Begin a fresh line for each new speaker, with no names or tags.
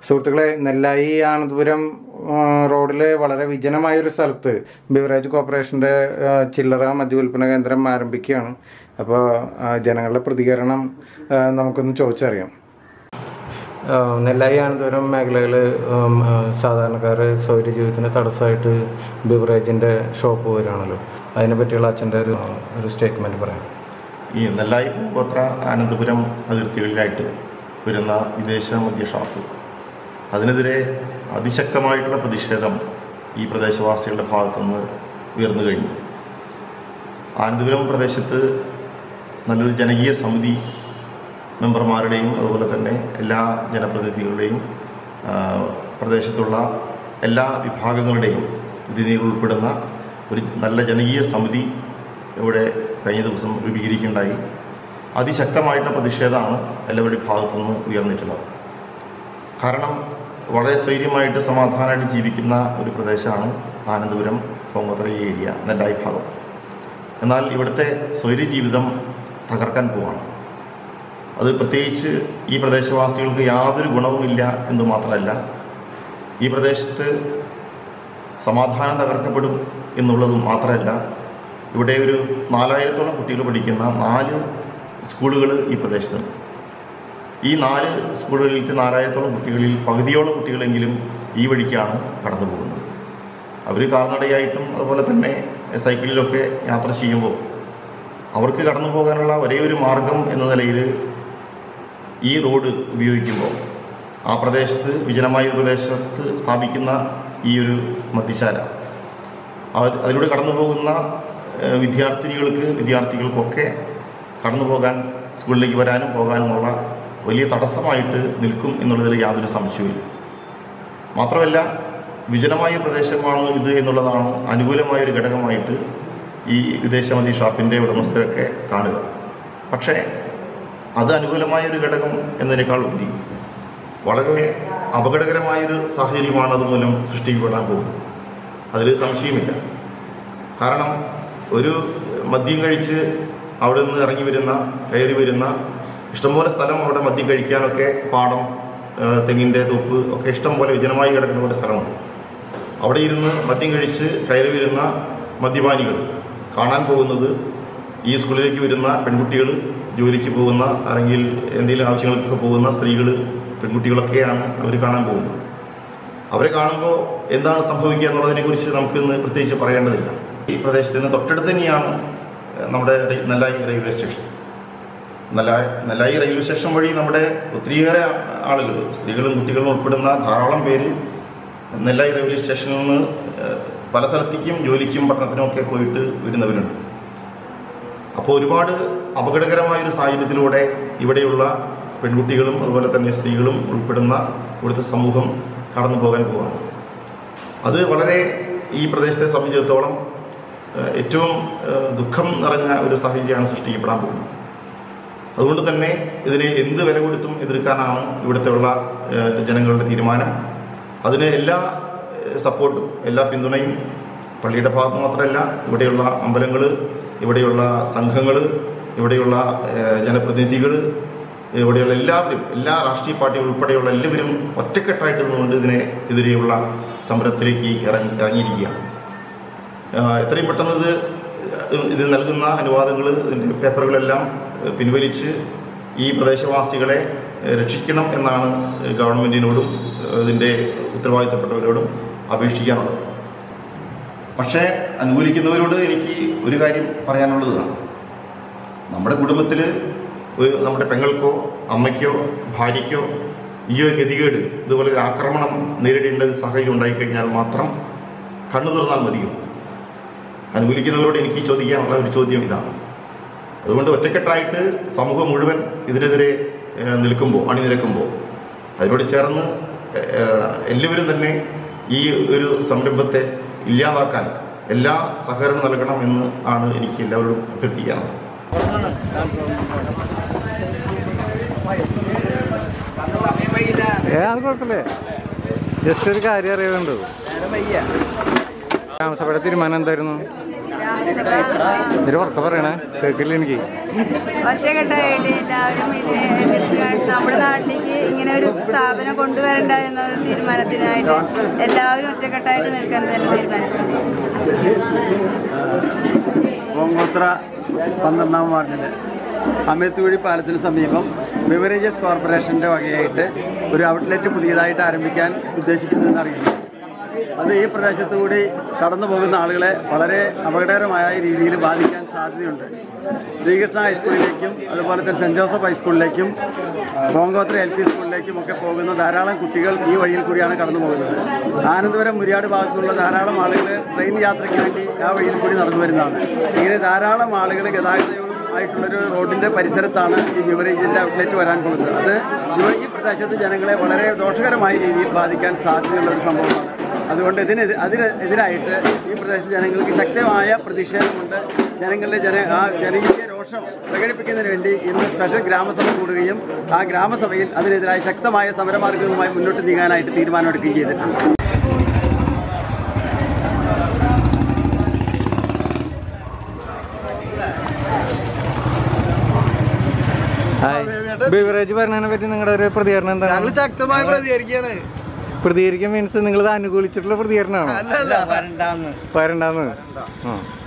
സുഹൃത്തുക്കളെ നെല്ലായി ആനന്ദപുരം റോഡിൽ വളരെ വിജനമായൊരു സ്ഥലത്ത് ബിവറേജ് കോർപ്പറേഷൻ്റെ ആ, ചില്ലറ മദ്യവിൽപ്പന കേന്ദ്രം ആരംഭിക്കുകയാണ് അപ്പോൾ ആ, ജനങ്ങളുടെ പ്രതികരണം ആ, നമുക്കൊന്ന് ചോദിച്ചറിയാം ആ, നെല്ലായി ആനന്ദപുരം മേഖലയിൽ സാധാരണക്കാർ സൗകര്യ ജീവിതത്തിന് തടസ്സമായിട്ട് ബിവറേജിൻ്റെ ഷോപ്പ് വരികയാണല്ലോ അതിനെ പറ്റിയുള്ള അച്ഛൻ്റെ ഒരു ഒരു സ്റ്റേറ്റ്മെൻറ്റ് പറയാം
ഈ നെല്ലായി പൂങ്കോത്ര ആനന്ദപുരം അതിർത്തികളിലായിട്ട് വരുന്ന വിദേശ മദ്യ ഷാപ്പ് അതിനെതിരെ അതിശക്തമായിട്ടുള്ള പ്രതിഷേധം ഈ പ്രദേശവാസികളുടെ ഭാഗത്തുനിന്ന് ഉയർന്നു കഴിഞ്ഞു ആനന്ദപുരം പ്രദേശത്ത് നല്ലൊരു ജനകീയ സമിതി മെമ്പർമാരുടെയും അതുപോലെ തന്നെ എല്ലാ ജനപ്രതിനിധികളുടെയും ആ, പ്രദേശത്തുള്ള എല്ലാ വിഭാഗങ്ങളുടെയും പ്രതിനിധികൾ ഉൾപ്പെടുന്ന ഒരു നല്ല ജനകീയ സമിതി ഇവിടെ കഴിഞ്ഞ ദിവസം രൂപീകരിക്കുകയുണ്ടായി അതിശക്തമായിട്ടുള്ള പ്രതിഷേധമാണ് എല്ലാവരുടെയും ഭാഗത്തു നിന്ന് ഉയർന്നിട്ടുള്ളത് കാരണം വളരെ സ്വൈര്യമായിട്ട് സമാധാനമായിട്ട് ജീവിക്കുന്ന ഒരു പ്രദേശമാണ് ആനന്ദപുരം കോങ്കോത്ര ഈ ഏരിയ നെല്ലായി ഭാഗം എന്നാൽ ഇവിടുത്തെ സ്വൈര്യ ജീവിതം തകർക്കാൻ പോവാണ് അത് പ്രത്യേകിച്ച് ഈ പ്രദേശവാസികൾക്ക് യാതൊരു ഗുണവുമില്ല എന്ന് മാത്രമല്ല ഈ പ്രദേശത്ത് സമാധാനം തകർക്കപ്പെടും എന്നുള്ളത് മാത്രമല്ല ഇവിടെ ഒരു നാലായിരത്തോളം കുട്ടികൾ പഠിക്കുന്ന നാല് സ്കൂളുകൾ ഈ പ്രദേശത്തുണ്ട് ഈ നാല് സ്കൂളുകളിലത്തെ നാലായിരത്തോളം കുട്ടികളിൽ പകുതിയോളം കുട്ടികളെങ്കിലും ഈ വഴിക്കാണ് കടന്നു പോകുന്നത് അവർ കാൽനടയായിട്ടും അതുപോലെ തന്നെ സൈക്കിളിലൊക്കെ യാത്ര ചെയ്യുമ്പോൾ അവർക്ക് കടന്നു പോകാനുള്ള ഒരേ ഒരു മാർഗം എന്ന നിലയിൽ ഈ റോഡ് ഉപയോഗിക്കുമ്പോൾ ആ പ്രദേശത്ത് വിജനമായ ഒരു പ്രദേശത്ത് സ്ഥാപിക്കുന്ന ഈ ഒരു മദ്യശാല അത് അതിലൂടെ കടന്നു പോകുന്ന ഏഹ്, വിദ്യാർത്ഥിനികൾക്ക് വിദ്യാർത്ഥികൾക്കൊക്കെ കടന്നു പോകാൻ സ്കൂളിലേക്ക് വരാനും പോകാനുമുള്ള വലിയ തടസ്സമായിട്ട് നിൽക്കും എന്നുള്ളതിൽ യാതൊരു സംശയവുമില്ല മാത്രമല്ല വിജനമായ പ്രദേശമാണ് ഇത് എന്നുള്ളതാണ് അനുകൂലമായ ഒരു ഘടകമായിട്ട് ഈ വിദേശമതി ഷാപ്പിൻ്റെ ഉടമസ്ഥരൊക്കെ കാണുക പക്ഷേ അത് അനുകൂലമായ ഒരു ഘടകം എന്നതിനേക്കാൾ ഉപരി വളരെ അപകടകരമായൊരു സാഹചര്യമാണ് അതുമൂലം സൃഷ്ടിക്കപ്പെടാൻ പോകുന്നത് അതിൽ സംശയമില്ല കാരണം ഒരു മദ്യം കഴിച്ച് അവിടെ നിന്ന് ഇറങ്ങി വരുന്ന കയറി വരുന്ന ഇഷ്ടംപോലെ സ്ഥലം അവിടെ മദ്യം കഴിക്കാനൊക്കെ പാടം ആ, തെങ്ങിൻ്റെ തൊപ്പ് ഒക്കെ ഇഷ്ടംപോലെ വിജനമായി കിടക്കുന്ന പോലെ സ്ഥലമുണ്ട് അവിടെ ഇരുന്ന് മദ്യം കഴിച്ച് കയറി വരുന്ന മദ്യപാനികൾ കാണാൻ പോകുന്നത് ഈ സ്കൂളിലേക്ക് വരുന്ന പെൺകുട്ടികൾ ജോലിക്ക് പോകുന്ന അല്ലെങ്കിൽ എന്തെങ്കിലും ആവശ്യങ്ങൾക്കൊക്കെ പോകുന്ന സ്ത്രീകൾ പെൺകുട്ടികളൊക്കെയാണ് അവർ കാണാൻ പോകുന്നത് അവരെ കാണുമ്പോൾ എന്താണ് സംഭവിക്കുക എന്നുള്ളതിനെക്കുറിച്ച് നമുക്കിന്ന് പ്രത്യേകിച്ച് പറയേണ്ടതില്ല ഈ പ്രദേശത്തിന് തൊട്ടടുത്ത് തന്നെയാണ് ഏഹ്, നമ്മുടെ റെയി- Nellayi railway station Nellayi Nellayi railway station വഴി നമ്മുടെ ഒത്തിരിയേറെ ആളുകൾ സ്ത്രീകളും കുട്ടികളും ഉൾപ്പെടുന്ന ധാരാളം പേര് നെല്ലായി റെയിൽവേ സ്റ്റേഷനിൽ നിന്ന് ഏഹ്, പല സ്ഥലത്തേക്കും ജോലിക്കും പഠനത്തിനും ഒക്കെ പോയിട്ട് വരുന്നവരുണ്ട് അപ്പോൾ ഒരുപാട് അപകടകരമായ ഒരു സാഹചര്യത്തിലൂടെ ഇവിടെയുള്ള പെൺകുട്ടികളും അതുപോലെ തന്നെ സ്ത്രീകളും ഉൾപ്പെടുന്ന ഇവിടുത്തെ സമൂഹം കടന്നു പോകാൻ പോവുകയാണ് അത് വളരെ ഈ പ്രദേശത്തെ സംബന്ധിച്ചിടത്തോളം ഏഹ്, ഏറ്റവും ഏഹ്, ദുഃഖം നിറഞ്ഞ ഒരു സാഹചര്യമാണ് സൃഷ്ടിക്കപ്പെടാൻ പോകുന്നത് അതുകൊണ്ട് തന്നെ ഇതിനെ എന്ത് വില കൊടുത്തും എതിർക്കാനാണ് ഇവിടുത്തെ ഉള്ള ഏഹ്, ജനങ്ങളുടെ തീരുമാനം അതിന് എല്ലാ ഏഹ്, സപ്പോർട്ടും എല്ലാ പിന്തുണയും പള്ളിയുടെ ഭാഗത്ത് മാത്രമല്ല ഇവിടെയുള്ള അമ്പലങ്ങൾ ഇവിടെയുള്ള സംഘങ്ങൾ ഇവിടെയുള്ള ഏഹ്, ജനപ്രതിനിധികൾ ഇവിടെയുള്ള എല്ലാവരും എല്ലാ രാഷ്ട്രീയ പാർട്ടികൾ ഉൾപ്പെടെയുള്ള എല്ലാവരും ഒറ്റക്കെട്ടായിട്ട് നിന്നുകൊണ്ട് ഇതിനെ എതിരെയുള്ള സമരത്തിലേക്ക് ഇറങ്ങി ഇറങ്ങിയിരിക്കുകയാണ് ആഹ് എത്രയും പെട്ടെന്ന് ഇത് ഇത് നൽകുന്ന അനുവാദങ്ങൾ ഇതിൻ്റെ പേപ്പറുകളെല്ലാം ഏഹ് പിൻവലിച്ച് ഈ പ്രദേശവാസികളെ ഏഹ് രക്ഷിക്കണം എന്നാണ് ഗവൺമെൻറ്റിനോടും ഏഹ് ഇതിൻ്റെ ഉത്തരവാദിത്തപ്പെട്ടവരോടും അപേക്ഷിക്കാനുള്ളത് പക്ഷേ അനുകൂലിക്കുന്നവരോട് എനിക്ക് ഒരു കാര്യം പറയാനുള്ളതാണ് നമ്മുടെ കുടുംബത്തിൽ ഒരു നമ്മുടെ പെങ്ങൾക്കോ അമ്മയ്ക്കോ ഭാര്യയ്ക്കോ ഈ ഒരു ഗതികേട് ഇതുപോലെ ഒരു ആക്രമണം നേരിടേണ്ട ഒരു സാഹചര്യം ഉണ്ടായിക്കഴിഞ്ഞാൽ മാത്രം കണ്ണു തുറന്നാൽ മതിയോ അനുകൂലിക്കുന്നവരോട് എനിക്ക് ചോദിക്കാനുള്ള ഒരു ചോദ്യം ഇതാണ് അതുകൊണ്ട് ഒറ്റക്കെട്ടായിട്ട് സമൂഹം മുഴുവൻ ഇതിനെതിരെ ഏഹ്, നിൽക്കുമ്പോൾ അണിനിരക്കുമ്പോൾ അതിനോട് ചേർന്ന് ഏഹ്, എല്ലാവരും തന്നെ ഈ ഒരു സംരംഭത്തെ ഇല്ലാതാക്കാൻ എല്ലാ സഹകരണം നൽകണം എന്ന് ആണ് എനിക്ക് എല്ലാവരോടും അഭ്യർത്ഥിക്കാനുള്ളത്
ഏ അത് കുഴപ്പമില്ലേ ജസ്റ്റ് ഒരു കാര്യം അറിയാറുണ്ട് ഗ്രാമസഭയുടെ തീരുമാനം എന്തായിരുന്നു ഇതൊരു ഉറക്ക പറയണേ കേൾക്കില്ല എനിക്ക്
ഒറ്റക്കെട്ടായിട്ട് എല്ലാവരും ഇതിനെ എതിർക്കാൻ നമ്മുടെ നാട്ടിലേക്ക് ഇങ്ങനെ ഒരു സ്ഥാപനം കൊണ്ടുവരണ്ട എന്ന ഒരു തീരുമാനത്തിനായിട്ട് എല്ലാവരും ഒറ്റക്കെട്ടായിട്ട് നിൽക്കാൻ തന്നെ തീരുമാനിച്ചു
പൂങ്കോത്ര പന്ത്രണ്ടാം വാർഡിൽ അമേത്തുകുഴി പാലത്തിന് സമീപം ബിവറേജസ് കോർപ്പറേഷൻ്റെ വകയായിട്ട് ഒരു ഔട്ട്ലെറ്റ് പുതിയതായിട്ട് ആരംഭിക്കാൻ ഉദ്ദേശിക്കുന്നതെന്ന് അറിയുന്നു അത് ഈ പ്രദേശത്തു കൂടി കടന്നു പോകുന്ന ആളുകളെ വളരെ അപകടകരമായ രീതിയിൽ ബാധിക്കാൻ സാധ്യതയുണ്ട് ശ്രീകൃഷ്ണ ഹൈസ്കൂളിലേക്കും അതുപോലെ തന്നെ സെൻറ് ജോസഫ് ഹൈസ്കൂളിലേക്കും കോങ്കോത്ര എൽ പി സ്കൂളിലേക്കും ഒക്കെ പോകുന്ന ധാരാളം കുട്ടികൾ ഈ വഴിയിൽ കൂടിയാണ് കടന്നു പോകുന്നത് ആനന്ദപുരം മുരിയാട് ഭാഗത്തുള്ള ധാരാളം ആളുകൾ ട്രെയിൻ യാത്രയ്ക്ക് വേണ്ടി ആ വഴിയിൽ കൂടി നടന്നു വരുന്നതാണ് ഇങ്ങനെ ധാരാളം ആളുകൾ ഗതാഗതവും ആയിട്ടുള്ളൊരു റോഡിൻ്റെ പരിസരത്താണ് ഈ ബിവറേജിൻ്റെ ഔട്ട്ലെറ്റ് വരാൻ പോകുന്നത് അത് ഇവ- ഈ പ്രദേശത്ത് ജനങ്ങളെ വളരെ ദോഷകരമായ രീതിയിൽ ബാധിക്കാൻ സാധ്യതയുള്ള ഒരു സംഭവമാണ് അതുകൊണ്ട് ഇതിന് അതിന് എതിരായിട്ട് ഈ പ്രദേശത്തെ ജനങ്ങൾക്ക് ശക്തമായ പ്രതിഷേധമുണ്ട് ജനങ്ങളുടെ ജന ആ ജനകീയ രോഷം പ്രകടിപ്പിക്കുന്നതിന് വേണ്ടി ഇന്ന് സ്പെഷ്യൽ ഗ്രാമസഭ കൂടുകയും ആ ഗ്രാമസഭയിൽ അതിനെതിരായ ശക്തമായ സമരമാർഗവുമായി മുന്നോട്ട് നീങ്ങാനായിട്ട് തീരുമാനമെടുക്കുകയും ചെയ്തിട്ടുണ്ട്
ബിവറേജ് പറഞ്ഞതിനെ പറ്റി നിങ്ങളുടെ ഒരു പ്രതികരണം എന്താണ്
ശക്തമായി പ്രതികരിക്കുകയാണ്
പ്രതികരിക്കാൻ മീൻസ് നിങ്ങൾ അനുകൂലിച്ചിട്ടുള്ള പ്രതികരണമാണോ വരണ്ടാന്ന് ആ